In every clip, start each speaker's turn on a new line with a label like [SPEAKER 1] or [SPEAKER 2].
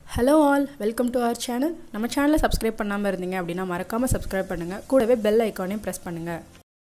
[SPEAKER 1] hello all welcome to our channel நம்ம சேனலை subscribe பண்ணாமல் இருந்தீங்க அப்படின்னா மறக்காமல் சப்ஸ்கிரைப் பண்ணுங்கள் கூடவே பெல் ஐக்கானையும் ப்ரெஸ் பண்ணுங்கள்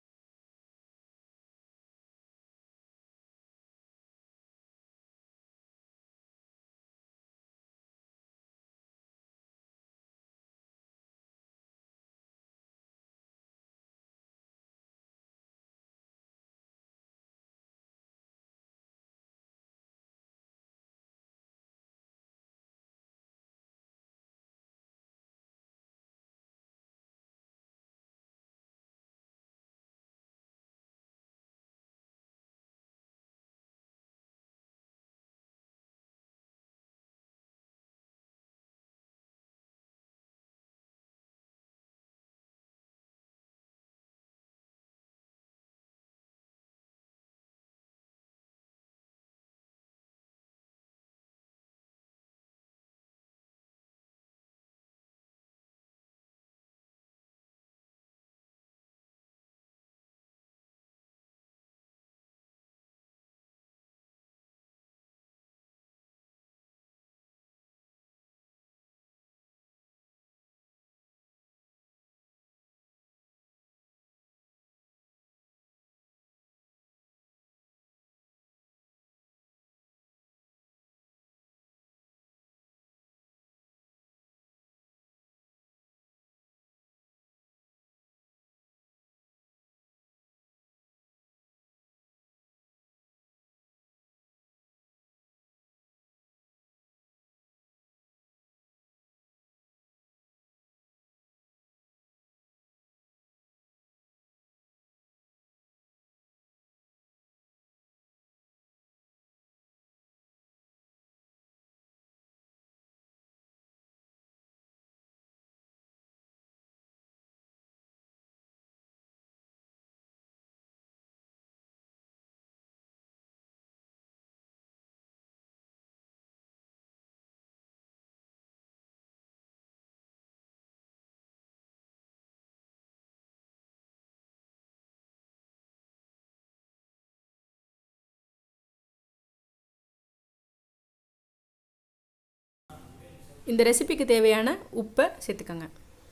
[SPEAKER 1] இந்த ரெசிபிக்கு தேவையான உப்பை சேர்த்துக்கோங்க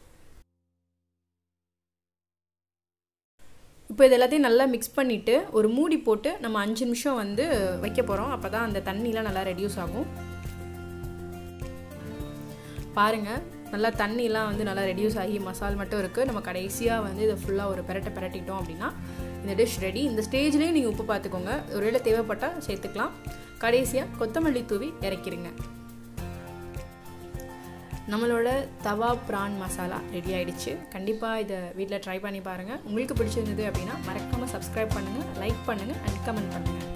[SPEAKER 1] இப்போ இது எல்லாத்தையும் நல்லா மிக்ஸ் பண்ணிவிட்டு ஒரு மூடி போட்டு நம்ம அஞ்சு நிமிஷம் வந்து வைக்க போகிறோம் அப்போ தான் அந்த தண்ணிலாம் நல்லா ரெடியூஸ் ஆகும் பாருங்கள் நல்லா தண்ணிலாம் வந்து நல்லா ரெடியூஸ் ஆகி மசால் மட்டும் இருக்குது நம்ம கடைசியாக வந்து இதை ஃபுல்லாக ஒரு பெரட்டை பெரட்டிட்டோம் அப்படின்னா இந்த டிஷ் ரெடி இந்த ஸ்டேஜ்லேயும் நீங்கள் உப்பு பார்த்துக்கோங்க ஒருவேளை தேவைப்பட்டால் சேர்த்துக்கலாம் கடைசியாக கொத்தமல்லி தூவி இறக்கிடுங்க நம்மளோட தவா ப்ரான் மசாலா ரெடி ஆகிடுச்சு கண்டிப்பாக இதை வீட்டில் ட்ரை பண்ணி பாருங்கள் உங்களுக்கு பிடிச்சிருந்தது அப்படின்னா மறக்காமல் சப்ஸ்கிரைப் பண்ணுங்கள் லைக் பண்ணுங்கள் அண்ட் கமெண்ட் பண்ணுங்கள்